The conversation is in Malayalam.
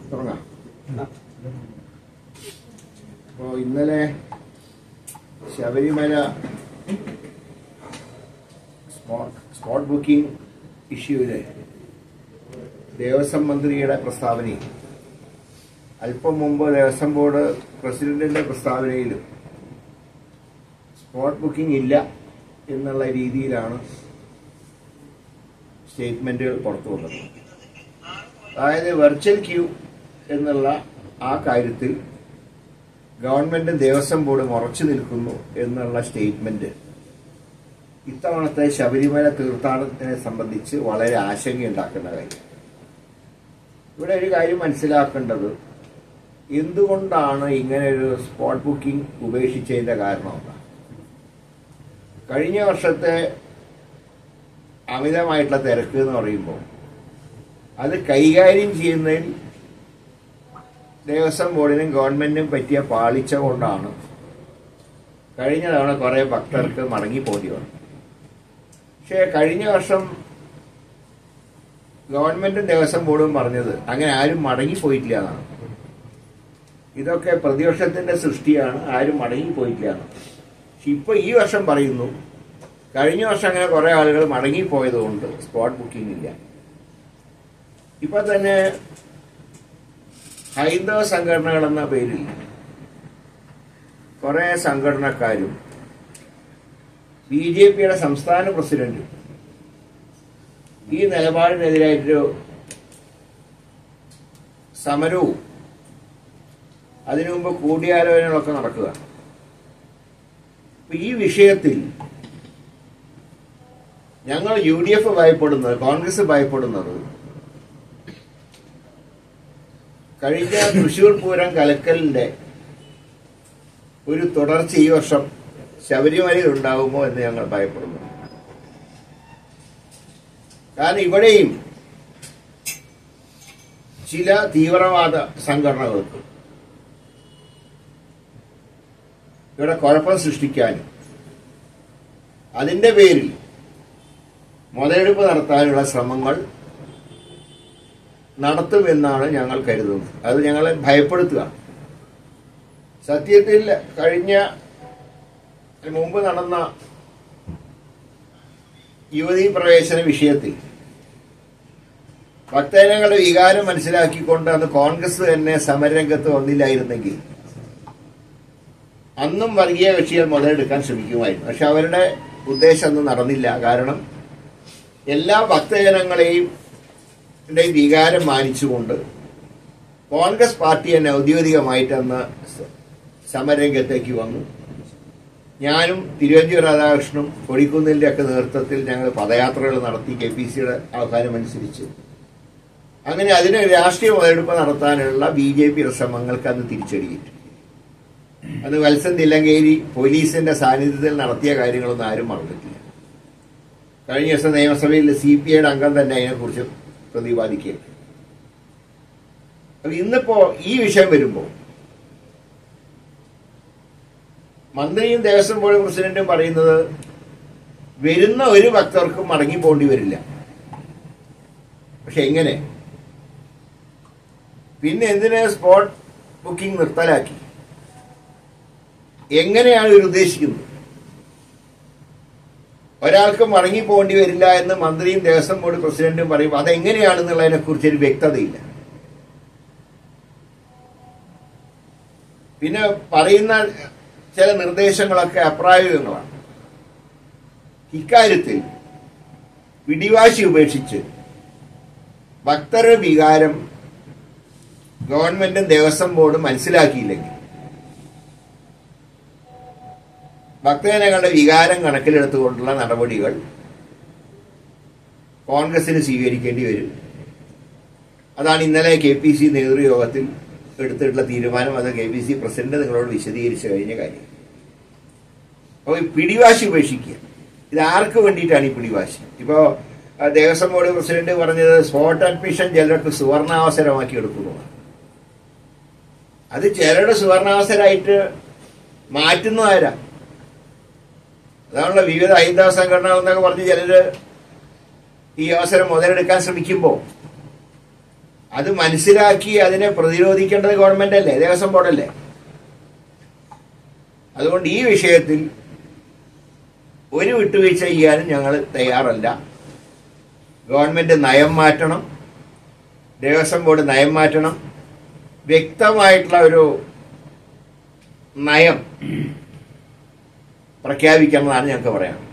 തുടങ്ങാം അപ്പോ ഇന്നലെ ശബരിമല സ്പോട്ട് സ്പോട്ട് ബുക്കിംഗ് ഇഷ്യൂവില് ദേവസ്വം മന്ത്രിയുടെ പ്രസ്താവനയിൽ അല്പം മുമ്പ് ദേവസ്വം ബോർഡ് പ്രസിഡന്റിന്റെ പ്രസ്താവനയിലും സ്പോട്ട് ബുക്കിംഗ് ഇല്ല എന്നുള്ള രീതിയിലാണ് സ്റ്റേറ്റ്മെന്റുകൾ പുറത്തു വന്നത് അതായത് വെർച്വൽ ക്യൂ എന്നുള്ള ആ കാര്യത്തിൽ ഗവൺമെന്റും ദേവസ്വം ബോർഡും ഉറച്ചു നിൽക്കുന്നു എന്നുള്ള സ്റ്റേറ്റ്മെന്റ് ഇത്തവണത്തെ ശബരിമല തീർത്ഥാടനത്തിനെ സംബന്ധിച്ച് വളരെ ആശങ്കയുണ്ടാക്കുന്ന കാര്യം ഇവിടെ ഒരു കാര്യം മനസ്സിലാക്കേണ്ടത് എന്തുകൊണ്ടാണ് ഇങ്ങനെ ഒരു സ്പോട്ട് ബുക്കിംഗ് ഉപേക്ഷിച്ചതിന്റെ കാരണം എന്താണ് കഴിഞ്ഞ വർഷത്തെ അമിതമായിട്ടുള്ള തിരക്ക് എന്ന് പറയുമ്പോൾ അത് കൈകാര്യം ചെയ്യുന്നതിൽ ദേവസ്വം ബോർഡിനും ഗവൺമെന്റിനും പറ്റിയ പാളിച്ച കൊണ്ടാണ് കഴിഞ്ഞ തവണ കുറെ ഭക്തർക്ക് മടങ്ങിപ്പോണ്ടി വന്നു പക്ഷേ കഴിഞ്ഞ വർഷം ഗവൺമെന്റും ദേവസ്വം ബോർഡും പറഞ്ഞത് അങ്ങനെ ആരും മടങ്ങിപ്പോയിട്ടില്ല എന്നാണ് ഇതൊക്കെ പ്രതിപക്ഷത്തിന്റെ സൃഷ്ടിയാണ് ആരും മടങ്ങിപ്പോയിട്ടില്ല എന്നാണ് പക്ഷെ ഇപ്പൊ ഈ വർഷം പറയുന്നു കഴിഞ്ഞ വർഷം അങ്ങനെ കുറെ ആളുകൾ മടങ്ങിപ്പോയതുകൊണ്ട് സ്പോട്ട് ബുക്കിംഗ് ഇല്ല ഇപ്പൊ തന്നെ ഹൈന്ദവ സംഘടനകൾ എന്ന പേരിൽ കുറെ സംഘടനക്കാരും ബി ജെ പിയുടെ സംസ്ഥാന പ്രസിഡന്റും ഈ നിലപാടിനെതിരായിട്ടൊരു സമരവും അതിനു മുമ്പ് കൂടിയാലോചനകളൊക്കെ നടക്കുക അപ്പൊ ഈ വിഷയത്തിൽ ഞങ്ങൾ യു ഡി എഫ് ഭയപ്പെടുന്നത് കോൺഗ്രസ് ഭയപ്പെടുന്നത് കഴിഞ്ഞ തൃശൂർ പൂരം കലക്കലിന്റെ ഒരു തുടർച്ച ഈ വർഷം ശബരിമലയിൽ ഉണ്ടാകുമോ എന്ന് ഞങ്ങൾ ഭയപ്പെടുന്നു കാരണം ഇവിടെയും ചില തീവ്രവാദ സംഘടനകൾക്ക് ഇവിടെ കുഴപ്പം സൃഷ്ടിക്കാനും അതിന്റെ പേരിൽ മുതലെടുപ്പ് നടത്താനുള്ള ശ്രമങ്ങൾ നടത്തുമെന്നാണ് ഞങ്ങൾ കരുതുന്നത് അത് ഞങ്ങളെ ഭയപ്പെടുത്തുക സത്യത്തിൽ കഴിഞ്ഞ മുമ്പ് നടന്ന യുവതീ പ്രവേശന വിഷയത്തിൽ ഭക്തജനങ്ങളുടെ വികാരം മനസ്സിലാക്കിക്കൊണ്ട് അന്ന് കോൺഗ്രസ് തന്നെ സമരരംഗത്ത് വന്നില്ലായിരുന്നെങ്കിൽ അന്നും വർഗീയ കക്ഷികൾ മുതലെടുക്കാൻ ശ്രമിക്കുമായിരുന്നു പക്ഷെ അവരുടെ ഉദ്ദേശം ഒന്നും നടന്നില്ല കാരണം എല്ലാ ഭക്തജനങ്ങളെയും ന്റെ വികാരം മാനിച്ചുകൊണ്ട് കോൺഗ്രസ് പാർട്ടി തന്നെ ഔദ്യോഗികമായിട്ട് അന്ന് സ- സമരരംഗത്തേക്ക് വന്നു ഞാനും തിരുവഞ്ചൂർ രാധാകൃഷ്ണനും കൊടിക്കുന്നിന്റെ ഒക്കെ നേതൃത്വത്തിൽ ഞങ്ങൾ പദയാത്രകൾ നടത്തി കെ പി സിയുടെ ആഹ്വാനമനുസരിച്ച് അങ്ങനെ അതിന് രാഷ്ട്രീയ മുതലെടുപ്പ് നടത്താനുള്ള ബി ജെ പിയുടെ ശ്രമങ്ങൾക്ക് അന്ന് തിരിച്ചടിയിട്ടു അന്ന് വത്സൻ തില്ലങ്കേരി പോലീസിന്റെ സാന്നിധ്യത്തിൽ നടത്തിയ കാര്യങ്ങളൊന്നും ആരും മറന്നിട്ടില്ല കഴിഞ്ഞ ദിവസം നിയമസഭയിൽ സി പി ഐയുടെ അംഗം തന്നെ അതിനെക്കുറിച്ച് പ്രതിപാദിക്കുകയാണ് അപ്പൊ ഇന്നിപ്പോ ഈ വിഷയം വരുമ്പോൾ മന്ത്രിയും ദേവസ്വം ബോർഡ് പ്രസിഡന്റും പറയുന്നത് വരുന്ന ഒരു ഭക്തർക്കും മടങ്ങി പോണ്ടി വരില്ല പക്ഷെ എങ്ങനെ പിന്നെ എന്തിന് സ്പോട്ട് ബുക്കിംഗ് നിർത്തലാക്കി എങ്ങനെയാണ് ഇവർ ഉദ്ദേശിക്കുന്നത് ഒരാൾക്ക് മടങ്ങി പോകേണ്ടി വരില്ല എന്ന് മന്ത്രിയും ദേവസ്വം ബോർഡ് പ്രസിഡന്റും പറയുമ്പോൾ അതെങ്ങനെയാണെന്നുള്ളതിനെ കുറിച്ച് ഒരു വ്യക്തതയില്ല പിന്നെ പറയുന്ന ചില നിർദ്ദേശങ്ങളൊക്കെ അപ്രായോഗികങ്ങളാണ് ഇക്കാര്യത്തിൽ പിടിവാശി ഉപേക്ഷിച്ച് ഭക്തരുടെ വികാരം ഗവൺമെന്റും ദേവസ്വം ബോർഡും മനസ്സിലാക്കിയില്ലെങ്കിൽ ഭക്തജനങ്ങളുടെ വികാരം കണക്കിലെടുത്തുകൊണ്ടുള്ള നടപടികൾ കോൺഗ്രസിന് സ്വീകരിക്കേണ്ടി വരും അതാണ് ഇന്നലെ കെ പി സി നേതൃയോഗത്തിൽ എടുത്തിട്ടുള്ള തീരുമാനം അത് കെ പി സി പ്രസിഡന്റ് നിങ്ങളോട് വിശദീകരിച്ചു കഴിഞ്ഞ കാര്യം അപ്പോൾ ഈ പിടിവാശി ഉപേക്ഷിക്കുക ഇത് ആർക്ക് വേണ്ടിയിട്ടാണ് ഈ പിടിവാശി ഇപ്പോ ആ, ദേവസ്വം ബോർഡ് പ്രസിഡന്റ് പറഞ്ഞത് സ്പോട്ട് അഡ്മിഷൻ ചിലർക്ക് സുവർണാവസരമാക്കി എടുക്കുന്നതാണ് അത് ചിലരുടെ സുവർണാവസരമായിട്ട് മാറ്റുന്നതാരാ അതാണല്ലോ വിവിധ ഹൈന്ദവ സംഘടനകൾ എന്നൊക്കെ പറഞ്ഞ് ചിലര് ഈ അവസരം മുതലെടുക്കാൻ ശ്രമിക്കുമ്പോൾ അത് മനസ്സിലാക്കി അതിനെ പ്രതിരോധിക്കേണ്ടത് ഗവൺമെന്റ് അല്ലേ ദേവസ്വം ബോർഡല്ലേ അതുകൊണ്ട് ഈ വിഷയത്തിൽ ഒരു വിട്ടുവീഴ്ച ചെയ്യാനും ഞങ്ങൾ തയ്യാറല്ല ഗവൺമെന്റ് നയം മാറ്റണം ദേവസ്വം ബോർഡ് നയം മാറ്റണം വ്യക്തമായിട്ടുള്ള ഒരു നയം പ്രഖ്യാപിക്കണമെന്നാണ് ഞങ്ങൾക്ക് പറയാൻ